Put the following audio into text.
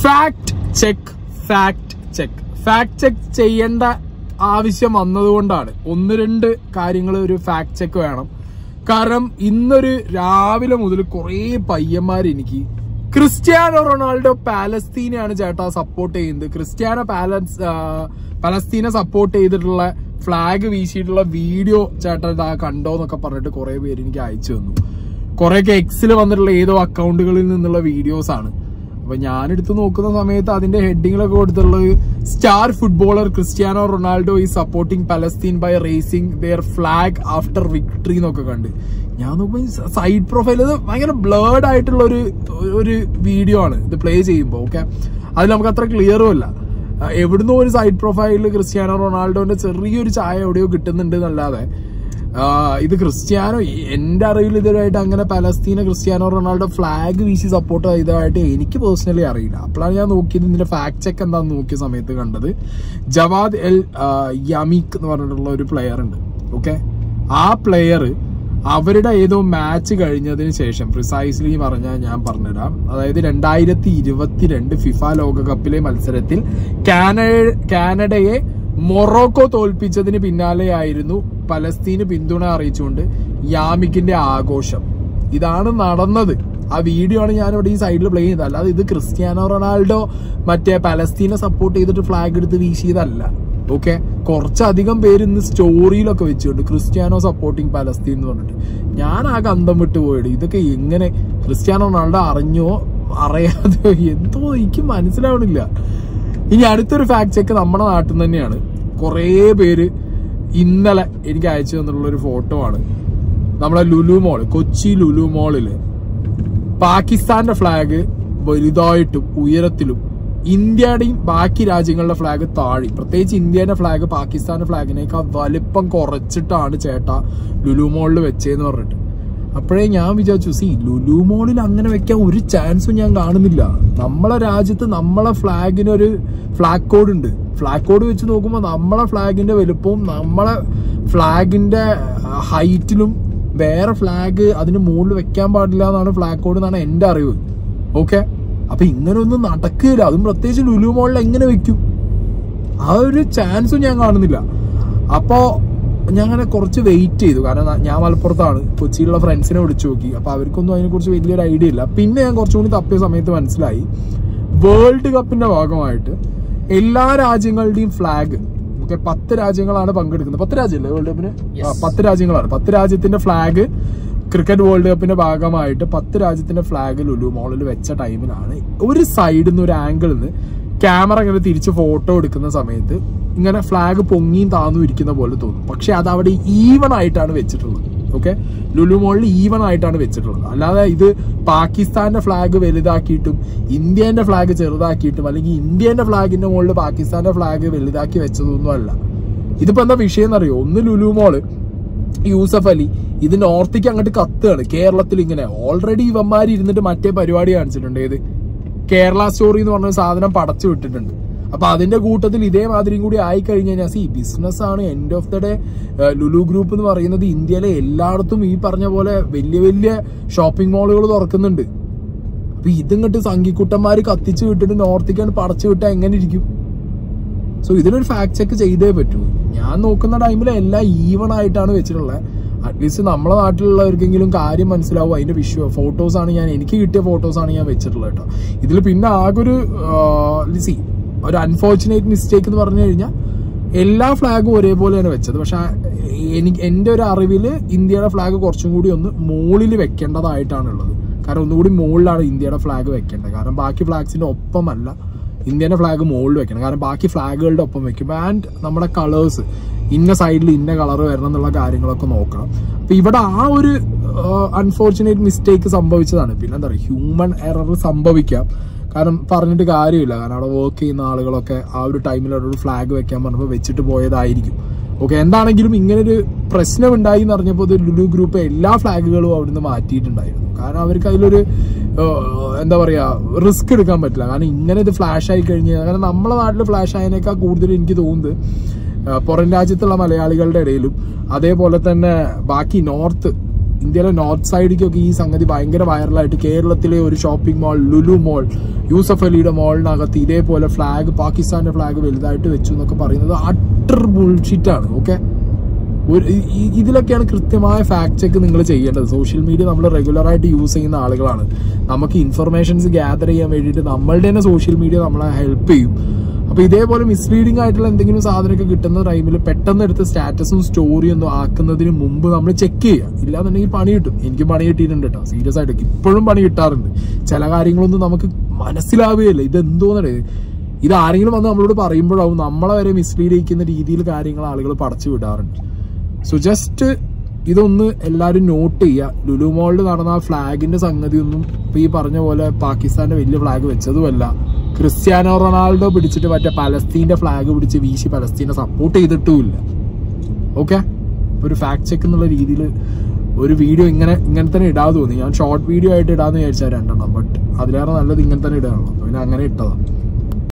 fact check fact check fact check ചെയ്യേണ്ട ആവശ്യം വന്നതുകൊണ്ടാണ് ഒന്ന് രണ്ട് കാര്യങ്ങൾ ഒരു ഫാക്ട് ചെക്ക് വേണം കാരണം ഇന്നൊരു രാവിലെ മുതൽ കുറേ പയ്യന്മാർ എനിക്ക് ക്രിസ്ത്യാനോ റൊണാൾഡോ പാലസ്തീനെയാണ് ചേട്ടാ സപ്പോർട്ട് ചെയ്യുന്നത് ക്രിസ്ത്യാനോ പാലസ് ആ, പലസ്തീനെ സപ്പോർട്ട് ചെയ്തിട്ടുള്ള ഫ്ലാഗ് വീശിയിട്ടുള്ള വീഡിയോ ചേട്ടാ ഇതാ കണ്ടോ എന്നൊക്കെ പറഞ്ഞിട്ട് കുറെ പേര് എനിക്ക് അയച്ചു തന്നു കുറെയൊക്കെ എക്സിൽ വന്നിട്ടുള്ള ഏതോ അക്കൗണ്ടുകളിൽ നിന്നുള്ള വീഡിയോസ് ആണ് അപ്പൊ ഞാനെടുത്ത് നോക്കുന്ന സമയത്ത് അതിന്റെ ഹെഡിങ്ങിലൊക്കെ കൊടുത്തുള്ളത് സ്റ്റാർ ഫുട്ബോളർ ക്രിസ്ത്യാനോ റൊണാൾഡോ ഈ supporting Palestine by raising their flag after victory എന്നൊക്കെ കണ്ട് ഞാൻ നോക്കുമ്പോൾ സൈഡ് പ്രൊഫൈൽ ഇത് ഭയങ്കര ബ്ലേഡ് ആയിട്ടുള്ള ഒരു ഒരു വീഡിയോ ആണ് ഇത് പ്ലേ ചെയ്യുമ്പോൾ ഓക്കെ അതിൽ നമുക്ക് അത്ര ക്ലിയറും അല്ല ആ, എവിടുന്നോ ഒരു സൈഡ് പ്രൊഫൈലിൽ ക്രിസ്ത്യാനോ റൊണാൾഡോന്റെ ചെറിയൊരു ചായ എവിടെയോ കിട്ടുന്നുണ്ട് എന്നല്ലാതെ ആ, ഇത് ക്രിസ്ത്യാനോ എന്റെ അറിവിൽ ഇതുവരെയായിട്ട് അങ്ങനെ പലസ്തീന ക്രിസ്ത്യാനോ റൊണാൾഡോ ഫ്ലാഗ് വീശി സപ്പോർട്ട് ചെയ്തതായിട്ട് എനിക്ക് പേഴ്സണലി അറിയില്ല അപ്പോഴാണ് ഞാൻ നോക്കിയത് ഇതിന്റെ ഫാക്ട് ചെക്ക് എന്താന്ന് നോക്കിയ സമയത്ത് കണ്ടത് ജവാദ് എൽ ആ, യമീക് എന്ന് പറഞ്ഞിട്ടുള്ള ഒരു പ്ലെയർ ഉണ്ട് ഓക്കെ ആ പ്ലെയർ അവരുടെ ഏതോ മാച്ച് കഴിഞ്ഞതിന് ശേഷം പ്രിസൈസ്ലി പറഞ്ഞാൽ ഞാൻ പറഞ്ഞുതരാം അതായത് രണ്ടായിരത്തി ഇരുപത്തിരണ്ട് ഫിഫ ലോകകപ്പിലെ മത്സരത്തിൽ കാനഡ കാനഡയെ മൊറോക്കോ തോൽപ്പിച്ചതിന് പിന്നാലെയായിരുന്നു പലസ്തീന് പിന്തുണ അറിയിച്ചുകൊണ്ട് യാമിക്കിന്റെ ആഘോഷം ഇതാണ് നടന്നത് ആ വീഡിയോ ആണ് ഞാൻ ഇവിടെ ഈ സൈഡിൽ പ്ലേ ചെയ്തത് അല്ലാതെ ഇത് ക്രിസ്ത്യാനോ റൊണാൾഡോ മറ്റേ പലസ്തീനെ സപ്പോർട്ട് ചെയ്തിട്ട് ഫ്ലാഗ് എടുത്ത് വീശിയതല്ല ഓക്കെ കുറച്ചധികം പേര് ഇന്ന് സ്റ്റോറിയിലൊക്കെ വെച്ചുകൊണ്ട് ക്രിസ്ത്യാനോ സപ്പോർട്ടിങ് പലസ്തീൻ എന്ന് പറഞ്ഞിട്ട് ഞാൻ ആകെ അന്തം വിട്ട് പോയത് ഇതൊക്കെ എങ്ങനെ ക്രിസ്ത്യാനോ റൊണാൾഡോ അറിഞ്ഞോ അറിയാതെയോ എന്തോ എനിക്ക് മനസ്സിലാവണില്ല ഇനി അടുത്തൊരു ഫാക്ട് ചെക്ക് നമ്മുടെ നാട്ടിൽ നിന്ന് തന്നെയാണ് കുറേ പേര് ഇന്നലെ എനിക്ക് അയച്ചു തന്നിട്ടുള്ള ഒരു ഫോട്ടോ ആണ് നമ്മളെ ലുലു മോള് കൊച്ചി ലുലു മോളില് പാകിസ്ഥാന്റെ ഫ്ലാഗ് വലുതായിട്ടും ഉയരത്തിലും ഇന്ത്യയുടെയും ബാക്കി രാജ്യങ്ങളുടെ ഫ്ലാഗ് താഴി പ്രത്യേകിച്ച് ഇന്ത്യയുടെ ഫ്ലാഗ് പാകിസ്ഥാന്റെ ഫ്ലാഗിനേക്കാൾ വലിപ്പം കുറച്ചിട്ടാണ് ചേട്ടാ ലുലു മോളിൽ വെച്ചേന്ന് പറഞ്ഞിട്ട് അപ്പോഴേ ഞാൻ വിചാരിച്ചു സി ലുലു മോളിൽ അങ്ങനെ വെക്കാൻ ഒരു ചാൻസും ഞാൻ കാണുന്നില്ല നമ്മളെ രാജ്യത്ത് നമ്മളെ ഫ്ലാഗിനൊരു ഫ്ലാഗ് കോഡ് ഉണ്ട് ഫ്ലാഗ് കോഡ് വെച്ച് നോക്കുമ്പോൾ നമ്മളെ ഫ്ലാഗിന്റെ വലുപ്പവും നമ്മളെ ഫ്ലാഗിന്റെ ഹൈറ്റിലും വേറെ ഫ്ലാഗ് അതിന് മുകളിൽ വെക്കാൻ പാടില്ല എന്നാണ് ഫ്ലാഗ് കോഡ് എന്നാണ് എന്റെ അറിവ് ഓക്കെ അപ്പൊ ഇങ്ങനെ ഒന്നും നടക്കില്ല അതും പ്രത്യേകിച്ച് ലുലു മോളിൽ എങ്ങനെ വെക്കും ആ ഒരു ചാൻസും ഞാൻ കാണുന്നില്ല അപ്പോ ഞാൻ അങ്ങനെ കുറച്ച് വെയിറ്റ് ചെയ്തു കാരണം ന- ഞാൻ മലപ്പുറത്താണ് കൊച്ചിയിലുള്ള ഫ്രണ്ട്സിനെ വിളിച്ചു നോക്കി അപ്പൊ അവർക്കൊന്നും അതിനെക്കുറിച്ച് വലിയൊരു ഐഡിയ ഇല്ല പിന്നെ ഞാൻ കുറച്ചും കൂടി തപ്പിയ സമയത്ത് മനസ്സിലായി വേൾഡ് കപ്പിന്റെ ഭാഗമായിട്ട് എല്ലാ രാജ്യങ്ങളുടെയും ഫ്ലാഗ് ഓക്കെ പത്ത് രാജ്യങ്ങളാണ് പങ്കെടുക്കുന്നത് പത്ത് രാജ്യമല്ലേ വേൾഡ് കപ്പിന് ആ, പത്ത് രാജ്യങ്ങളാണ് പത്ത് രാജ്യത്തിന്റെ ഫ്ലാഗ് ക്രിക്കറ്റ് വേൾഡ് കപ്പിന്റെ ഭാഗമായിട്ട് പത്ത് രാജ്യത്തിന്റെ ഫ്ലാഗ് ലുലു മോളിൽ വെച്ച ടൈമിലാണ് ഒരു സൈഡിൽ നിന്ന് ഒരു ആംഗിളിൽ നിന്ന് ക്യാമറ ഇങ്ങനെ തിരിച്ച് ഫോട്ടോ എടുക്കുന്ന സമയത്ത് ഇങ്ങനെ ഫ്ലാഗ് പൊങ്ങിയും താന്നും ഇരിക്കുന്ന പോലെ തോന്നും പക്ഷെ അത് അവിടെ ഈവൺ ആയിട്ടാണ് വെച്ചിട്ടുള്ളത് ഓക്കെ ലുലു മോളിൽ ഈവൺ ആയിട്ടാണ് വെച്ചിട്ടുള്ളത് അല്ലാതെ ഇത് പാകിസ്ഥാന്റെ ഫ്ലാഗ് വലുതാക്കിയിട്ടും ഇന്ത്യന്റെ ഫ്ലാഗ് ചെറുതാക്കിയിട്ടും അല്ലെങ്കിൽ ഇന്ത്യന്റെ ഫ്ലാഗിന്റെ മുകളിൽ പാകിസ്ഥാന്റെ ഫ്ലാഗ് വലുതാക്കി വെച്ചതൊന്നും അല്ല ഇതിപ്പോ എന്താ വിഷയം എന്നറിയോ ഒന്ന് ലുലു മോള് യൂസഫ് അലി ഇത് നോർത്തേക്ക് അങ്ങോട്ട് കത്തുകയാണ് കേരളത്തിൽ ഇങ്ങനെ ഓൾറെഡി ഇവന്മാർ ഇരുന്നിട്ട് മറ്റേ പരിപാടി കാണിച്ചിട്ടുണ്ട് ഏത് കേരള സ്റ്റോറി എന്ന് പറഞ്ഞ ഒരു സാധനം പടച്ചു വിട്ടിട്ടുണ്ട് അപ്പൊ അതിന്റെ കൂട്ടത്തിൽ ഇതേമാതിരിയും കൂടി ആയി കഴിഞ്ഞ് കഴിഞ്ഞാൽ സി ബിസിനസ് ആണ് end of the day Lulu group എന്ന് പറയുന്നത് ഇന്ത്യയിലെ എല്ലായിടത്തും ഈ പറഞ്ഞ പോലെ വലിയ വലിയ ഷോപ്പിംഗ് മാളുകൾ തുറക്കുന്നുണ്ട് അപ്പൊ ഇതിങ്ങോട്ട് സംഘിക്കുട്ടന്മാര് കത്തിച്ചു വിട്ടിട്ട് നോർത്തേക്കാണ് പടച്ചു വിട്ടാൽ എങ്ങനെ ഇരിക്കും സോ ഇതിനൊരു ഫാക്ട് ചെക്ക് ചെയ്തേ പറ്റൂ ഞാൻ നോക്കുന്ന ടൈമിൽ എല്ലാം ഈവൺ ആയിട്ടാണ് വെച്ചിട്ടുള്ളത് അറ്റ്ലീസ്റ്റ് നമ്മളെ നാട്ടിലുള്ളവർക്കെങ്കിലും കാര്യം മനസ്സിലാവും അതിന്റെ വിഷ്വ ഫോട്ടോസ് ആണ് ഞാൻ എനിക്ക് കിട്ടിയ ഫോട്ടോസ് ആണ് ഞാൻ വെച്ചിട്ടുള്ളത് കേട്ടോ ഇതിൽ പിന്നെ ആകെ ഒരു സി ഒരു അൺഫോർച്ചുനേറ്റ് മിസ്റ്റേക്ക് എന്ന് പറഞ്ഞു കഴിഞ്ഞാൽ എല്ലാ ഫ്ലാഗും ഒരേപോലെയാണ് വെച്ചത് പക്ഷെ എനിക്ക് എൻ്റെ ഒരു അറിവിൽ ഇന്ത്യയുടെ ഫ്ലാഗ് കുറച്ചും കൂടി ഒന്ന് മുകളിൽ വെക്കേണ്ടതായിട്ടാണുള്ളത് കാരണം ഒന്നുകൂടി മുകളിലാണ് ഇന്ത്യയുടെ ഫ്ലാഗ് വെക്കേണ്ടത് കാരണം ബാക്കി ഫ്ലാഗ്സിന്റെ ഒപ്പമല്ല ഇന്ത്യന്റെ ഫ്ലാഗ് മുകളിൽ വെക്കണം കാരണം ബാക്കി ഫ്ലാഗുകളുടെ ഒപ്പം വെക്കും ആൻഡ് നമ്മുടെ കളേഴ്സ് ഇന്ന സൈഡിൽ ഇന്ന കളർ വരണം എന്നുള്ള കാര്യങ്ങളൊക്കെ നോക്കണം അപ്പൊ ഇവിടെ ആ ഒരു അൺഫോർച്ചുനേറ്റ് മിസ്റ്റേക്ക് സംഭവിച്ചതാണ് പിന്നെ എന്താ പറയുക ഹ്യൂമൻ എറർ സംഭവിക്കാം കാരണം പറഞ്ഞിട്ട് കാര്യമില്ല കാരണം അവിടെ വർക്ക് ചെയ്യുന്ന ആളുകളൊക്കെ ആ ഒരു ടൈമിൽ അവിടെ ഒരു ഫ്ലാഗ് വെക്കാൻ പറഞ്ഞപ്പോൾ വെച്ചിട്ട് പോയതായിരിക്കും ഓക്കെ എന്താണെങ്കിലും ഇങ്ങനൊരു പ്രശ്നം ഉണ്ടായി എന്ന് അറിഞ്ഞപ്പോൾ ഇത് ലുലു ഗ്രൂപ്പ് എല്ലാ ഫ്ലാഗുകളും അവിടുന്ന് മാറ്റിയിട്ടുണ്ടായിരുന്നു കാരണം അവർക്ക് അതിലൊരു ഏഹ്, എന്താ പറയാ റിസ്ക് എടുക്കാൻ പറ്റില്ല കാരണം ഇങ്ങനെ ഇത് ഫ്ലാഷ് ആയി കഴിഞ്ഞാൽ കാരണം നമ്മളെ നാട്ടിൽ ഫ്ലാഷ് ആയതിനേക്കാൾ കൂടുതൽ എനിക്ക് തോന്നുന്നത് ഏഹ്, പുറം രാജ്യത്തുള്ള മലയാളികളുടെ ഇടയിലും അതേപോലെ തന്നെ ബാക്കി നോർത്ത് ഇന്ത്യയിലെ നോർത്ത് സൈഡിലേക്കൊക്കെ ഈ സംഗതി ഭയങ്കര വൈറലായിട്ട് കേരളത്തിലെ ഒരു shopping mall Lulu mall Yusuf അലിയുടെ മോളിനകത്ത് ഇതേപോലെ ഫ്ലാഗ് പാകിസ്ഥാന്റെ ഫ്ലാഗ് വലുതായിട്ട് വെച്ചു എന്നൊക്കെ പറയുന്നത് അട്ടർ ബുൾഷിറ്റാണ് ഓക്കെ ഒരു ഈ- ഈ- ഇതിലൊക്കെയാണ് കൃത്യമായ ഫാക്ട് ചെക്ക് നിങ്ങൾ ചെയ്യേണ്ടത് സോഷ്യൽ മീഡിയ നമ്മൾ റെഗുലർ ആയിട്ട് യൂസ് ചെയ്യുന്ന ആളുകളാണ് നമുക്ക് ഇൻഫർമേഷൻസ് ഗ്യാദർ ചെയ്യാൻ വേണ്ടിയിട്ട് നമ്മളുടെ തന്നെ സോഷ്യൽ മീഡിയ നമ്മളെ ഹെൽപ്പ് ചെയ്യും അപ്പൊ ഇതേപോലെ മിസ്ലീഡിംഗ് ആയിട്ടുള്ള എന്തെങ്കിലും സാധനമൊക്കെ കിട്ടുന്ന ടൈമിൽ പെട്ടെന്ന് എടുത്ത് സ്റ്റാറ്റസും സ്റ്റോറിയും ഒന്നും ആക്കുന്നതിന് മുമ്പ് നമ്മൾ ചെക്ക് ചെയ്യുക ഇല്ലാന്നുണ്ടെങ്കിൽ പണി കിട്ടും എനിക്ക് പണി കിട്ടിയിട്ടുണ്ട് കേട്ടോ സീരിയസ് ആയിട്ട് ഇപ്പോഴും പണി കിട്ടാറുണ്ട് ചില കാര്യങ്ങളൊന്നും നമുക്ക് മനസ്സിലാവുകയില്ല ഇതെന്തോന്നേ ഇത് ആരെങ്കിലും വന്ന് നമ്മളോട് പറയുമ്പോഴാവും നമ്മളെ വരെ മിസ്ലീഡ് ചെയ്യിക്കുന്ന രീതിയിൽ കാര്യങ്ങൾ ആളുകൾ പടച്ചു വിടാറുണ്ട് സോ ജസ്റ്റ് ഇതൊന്ന് എല്ലാവരും നോട്ട് ചെയ്യുക ലുലു മോളിൽ നടന്ന ആ ഫ്ലാഗിന്റെ സംഗതി ഒന്നും ഇപ്പൊ ഈ പറഞ്ഞ പോലെ പാകിസ്ഥാന്റെ വലിയ ഫ്ലാഗ് വെച്ചതുമല്ല ക്രിസ്ത്യാനോ റൊണാൾഡോ പിടിച്ചിട്ട് മറ്റേ പലസ്തീന്റെ ഫ്ലാഗ് പിടിച്ച് വീശി പലസ്തീനെ സപ്പോർട്ട് ചെയ്തിട്ടുമില്ല ഓക്കെ ഒരു ഫാക്ട് ചെക്ക് എന്നുള്ള രീതിയിൽ ഒരു വീഡിയോ ഇങ്ങനെ ഇങ്ങനെ തന്നെ ഇടാൻ തോന്നി ഞാൻ ഷോർട്ട് വീഡിയോ ആയിട്ട് ഇടാന്ന് വിചാരിച്ചാൽ രണ്ടെണ്ണം ബട്ട് അതിലേറെ നല്ലത് ഇങ്ങനെ തന്നെ ഇടാനുള്ളൂ അപ്പൊ പിന്നെ അങ്ങനെ ഇട്ടതാണ്